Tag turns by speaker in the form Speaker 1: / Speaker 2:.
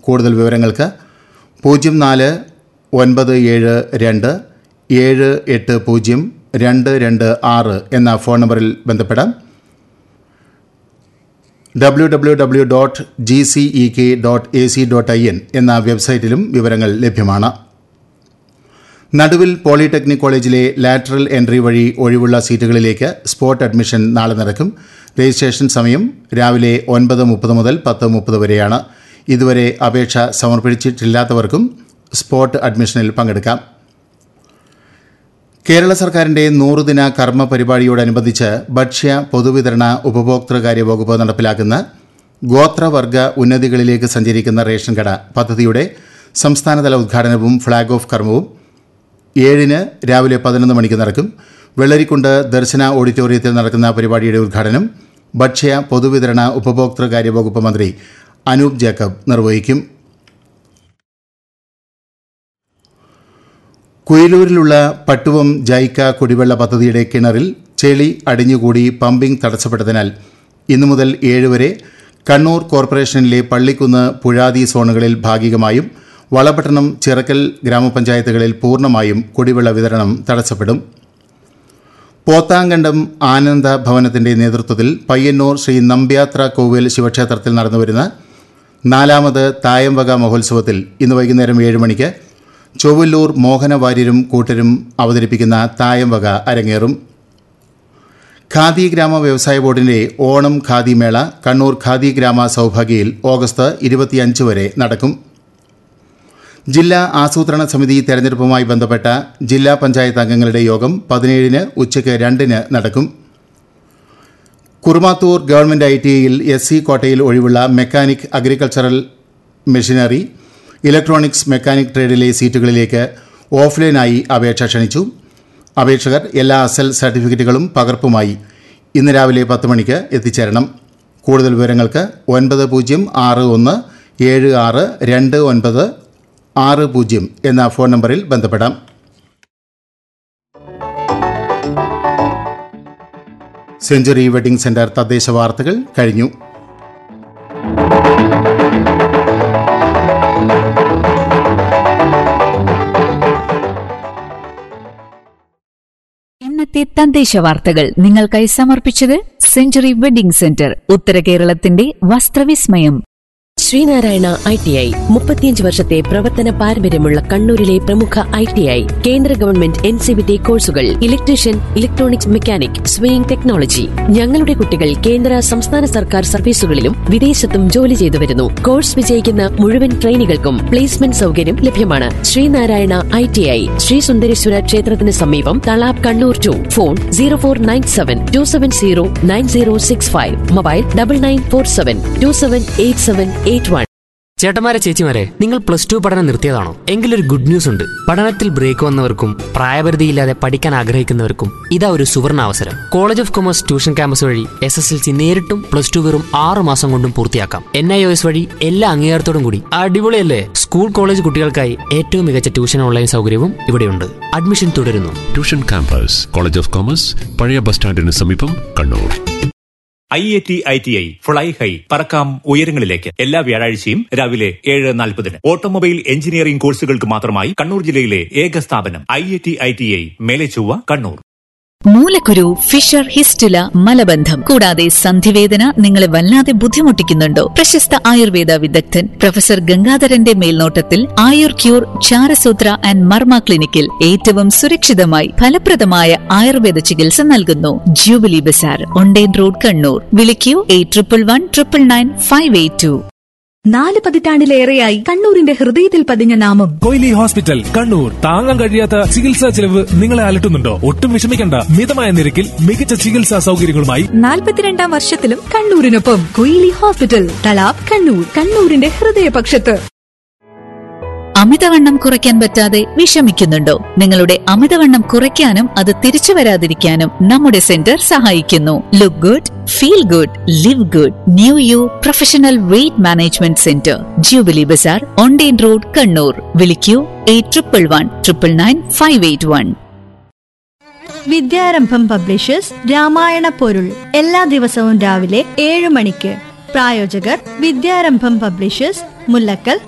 Speaker 1: കൂടുതൽ വിവരങ്ങൾക്ക് പൂജ്യം നാല് ഒൻപത് ഏഴ് രണ്ട് ഏഴ് എട്ട് പൂജ്യം രണ്ട് രണ്ട് ആറ് എന്ന ഫോൺ നമ്പറിൽ ബന്ധപ്പെടാം W W W dot G C E K dot A C dot I N എന്ന വെബ്സൈറ്റിലും വിവരങ്ങൾ ലഭ്യമാണ് നടുവിൽ പോളിടെക്നിക് കോളേജിലെ ലാറ്ററൽ എൻട്രി വഴി ഒഴിവുള്ള സീറ്റുകളിലേക്ക് സ്പോട്ട് അഡ്മിഷൻ നാളെ നടക്കും രജിസ്ട്രേഷൻ സമയം രാവിലെ ഒൻപത് മുപ്പത് മുതൽ പത്ത് മുപ്പത് വരെയാണ് ഇതുവരെ അപേക്ഷ സമർപ്പിച്ചിട്ടില്ലാത്തവർക്കും സ്പോട്ട് അഡ്മിഷനിൽ പങ്കെടുക്കാം കേരള സർക്കാരിന്റെ നൂറുദിന കർമ്മ പരിപാടിയോടനുബന്ധിച്ച് ഭക്ഷ്യ പൊതുവിതരണ ഉപഭോക്തൃകാര്യ വകുപ്പ് നടപ്പിലാക്കുന്ന ഗോത്രവർഗ ഉന്നതികളിലേക്ക് സഞ്ചരിക്കുന്ന റേഷൻ കട പദ്ധതിയുടെ സംസ്ഥാനതല ഉദ്ഘാടനവും ഫ്ളാഗ് ഓഫ് കർമ്മവും ഏഴിന് രാവിലെ പതിനൊന്ന് മണിക്ക് നടക്കും വെള്ളരിക്കുണ്ട് ദർശന ഓഡിറ്റോറിയത്തിൽ നടക്കുന്ന പരിപാടിയുടെ ഉദ്ഘാടനം ഭക്ഷ്യ പൊതുവിതരണ ഉപഭോക്തൃകാര്യ വകുപ്പ് മന്ത്രി അനൂപ് ജേക്കബ് നിർവഹിക്കും കുയിലൂരിലുള്ള പട്ടുവം ജൈക്ക കുടിവെള്ള പദ്ധതിയുടെ കിണറിൽ ചെളി അടിഞ്ഞുകൂടി പമ്പിംഗ് തടസ്സപ്പെട്ടതിനാൽ ഇന്നു മുതൽ ഏഴ് വരെ കണ്ണൂർ കോർപ്പറേഷനിലെ പള്ളിക്കുന്ന് പുഴാതി സോണുകളിൽ ഭാഗികമായും വളപട്ടണം ചിറക്കൽ ഗ്രാമപഞ്ചായത്തുകളിൽ പൂർണ്ണമായും കുടിവെള്ള വിതരണം തടസ്സപ്പെടും പോത്താങ്കണ്ടം ആനന്ദ ഭവനത്തിന്റെ നേതൃത്വത്തിൽ പയ്യന്നൂർ ശ്രീ നമ്പ്യാത്ര കോവിൽ ശിവക്ഷേത്രത്തിൽ നടന്നുവരുന്ന നാലാമത് തായംവക മഹോത്സവത്തിൽ ഇന്ന് വൈകുന്നേരം ഏഴ് മണിക്ക് ചൊവ്വല്ലൂർ മോഹനവാര്യരും കൂട്ടരും അവതരിപ്പിക്കുന്ന തായംവക അരങ്ങേറും ഖാദി ഗ്രാമ വ്യവസായ ബോർഡിന്റെ ഓണം ഖാദി മേള കണ്ണൂർ ഖാദി ഗ്രാമ സൗഭാഗ്യയിൽ ഓഗസ്റ്റ് ഇരുപത്തിയഞ്ച് വരെ നടക്കും ജില്ലാ ആസൂത്രണ സമിതി തെരഞ്ഞെടുപ്പുമായി ബന്ധപ്പെട്ട ജില്ലാ പഞ്ചായത്ത് അംഗങ്ങളുടെ യോഗം പതിനേഴിന് ഉച്ചയ്ക്ക് രണ്ടിന് നടക്കും കുറുമാത്തൂർ ഗവൺമെന്റ് ഐ ടി ഐയിൽ എസ് സി കോട്ടയിൽ ഒഴിവുള്ള mechanic agricultural machinery electronics mechanic ട്രേഡിലെ സീറ്റുകളിലേക്ക് ഓഫ്ലൈനായി അപേക്ഷ ക്ഷണിച്ചു അപേക്ഷകർ എല്ലാ അസൽ സർട്ടിഫിക്കറ്റുകളും പകർപ്പുമായി ഇന്ന് രാവിലെ പത്ത് മണിക്ക് എത്തിച്ചേരണം കൂടുതൽ വിവരങ്ങൾക്ക് ഒൻപത് പൂജ്യം ആറ് ഒന്ന് ഏഴ് ആറ് രണ്ട് ഒൻപത് ആറ് പൂജ്യം എന്ന ഫോൺ നമ്പറിൽ ബന്ധപ്പെടാം സെഞ്ചുറി വെഡിംഗ് സെന്റർ തദ്ദേശ വാർത്തകൾ കഴിഞ്ഞു
Speaker 2: ഇന്നത്തെ തദ്ദേശ വാർത്തകൾ നിങ്ങൾക്കായി സമർപ്പിച്ചത് സെഞ്ചുറി വെഡിംഗ് സെന്റർ ഉത്തര കേരളത്തിന്റെ വസ്ത്രവിസ്മയം
Speaker 3: ശ്രീനാരായണ ഐ ടി ഐ മുപ്പത്തിയഞ്ച് വർഷത്തെ പ്രവർത്തന പാരമ്പര്യമുള്ള കണ്ണൂരിലെ പ്രമുഖ ഐ ടി ഐ കേന്ദ്ര government N C B T കോഴ്സുകൾ electrician electronics mechanic sewing technology ഞങ്ങളുടെ കുട്ടികൾ കേന്ദ്ര സംസ്ഥാന സർക്കാർ സർവീസുകളിലും വിദേശത്തും ജോലി ചെയ്തു വരുന്നു കോഴ്സ് വിജയിക്കുന്ന മുഴുവൻ ട്രെയിനികൾക്കും പ്ലേസ്മെന്റ് സൗകര്യം ലഭ്യമാണ് Sreenarayana I T I Sree Sundareswara ക്ഷേത്രത്തിന് സമീപം Thalap Kannur two phone zero four nine seven two seven zero nine zero six five mobile double nine four seven two seven eight seven eight one
Speaker 4: ചേട്ടന്മാരെ ചേച്ചിമാരെ നിങ്ങൾ പ്ലസ് ടു പഠനം നിർത്തിയതാണോ എങ്കിലൊരു ഗുഡ് ന്യൂസ് ഉണ്ട് പഠനത്തിൽ break വന്നവർക്കും പ്രായപരിധിയില്ലാതെ പഠിക്കാൻ ആഗ്രഹിക്കുന്നവർക്കും ഇതാ ഒരു സുവർണ അവസരം college of commerce tuition campus വഴി എസ് എസ് എൽ സി നേരിട്ടും പ്ലസ് ടു വെറും ആറ് മാസം കൊണ്ടും പൂർത്തിയാക്കാം എൻ ഐ ഒ എസ് വഴി എല്ലാ അംഗീകാരത്തോടും കൂടി അടിപൊളിയല്ലേ സ്കൂൾ കോളേജ് കുട്ടികൾക്കായി ഏറ്റവും മികച്ച ട്യൂഷൻ ഓൺലൈൻ സൗകര്യവും ഇവിടെയുണ്ട് അഡ്മിഷൻ തുടരുന്നു
Speaker 5: tuition campus college of commerce പഴയ ബസ് സ്റ്റാൻഡിന് സമീപം Kannur
Speaker 6: I I T I T I fly high പറക്കാം ഉയരങ്ങളിലേക്ക് എല്ലാ വ്യാഴാഴ്ചയും രാവിലെ ഏഴ് നാൽപ്പതിന് ഓട്ടോമൊബൈൽ എഞ്ചിനീയറിംഗ് കോഴ്സുകൾക്ക് മാത്രമായി കണ്ണൂർ ജില്ലയിലെ ഏക സ്ഥാപനം I I T I T I Melechovva Kannur
Speaker 2: മൂലക്കുരു ഫിഷർ ഹിസ്റ്റുല മലബന്ധം കൂടാതെ സന്ധിവേദന നിങ്ങളെ വല്ലാതെ ബുദ്ധിമുട്ടിക്കുന്നുണ്ടോ പ്രശസ്ത ആയുർവേദ വിദഗ്ധൻ പ്രൊഫസർ ഗംഗാധരന്റെ മേൽനോട്ടത്തിൽ ആയുർ ക്യൂർ ചാരസൂത്ര ആൻഡ് മർമ്മ ക്ലിനിക്കിൽ ഏറ്റവും സുരക്ഷിതമായി ഫലപ്രദമായ ആയുർവേദ ചികിത്സ നൽകുന്നു Jubilee Bazaar Onden road Kannur വിളിക്കൂ eight triple one triple nine five eight two
Speaker 7: നാല് പതിറ്റാണ്ടിലേറെയായി കണ്ണൂരിന്റെ ഹൃദയത്തിൽ പതിഞ്ഞ നാമം
Speaker 8: കൊയിലി ഹോസ്പിറ്റൽ കണ്ണൂർ താങ്ങാൻ കഴിയാത്ത ചികിത്സാ ചെലവ് നിങ്ങളെ അലട്ടുന്നുണ്ടോ ഒട്ടും വിഷമിക്കണ്ട മിതമായ നിരക്കിൽ മികച്ച ചികിത്സാ സൗകര്യങ്ങളുമായി
Speaker 7: നാൽപ്പത്തിരണ്ടാം വർഷത്തിലും കണ്ണൂരിനൊപ്പം കൊയിലി ഹോസ്പിറ്റൽ തലാബ് കണ്ണൂർ കണ്ണൂരിന്റെ ഹൃദയപക്ഷത്ത്
Speaker 2: അമിതവണ്ണം കുറയ്ക്കാൻ പറ്റാതെ വിഷമിക്കുന്നുണ്ടോ നിങ്ങളുടെ അമിതവണ്ണം കുറയ്ക്കാനും അത് തിരിച്ചു വരാതിരിക്കാനും നമ്മുടെ സെന്റർ സഹായിക്കുന്നു look good feel good live good new you professional weight management centre Jubilee Bazaar online road Kannur വിളിക്കൂ eight triple one triple nine five eight one
Speaker 9: Vidyarambham publishers Ramayana പൊരുൾ എല്ലാ ദിവസവും രാവിലെ ഏഴ് മണിക്ക് പ്രായോജകർ വിദ്യാരംഭം പബ്ലിഷേഴ്സ് മുല്ലക്കൽ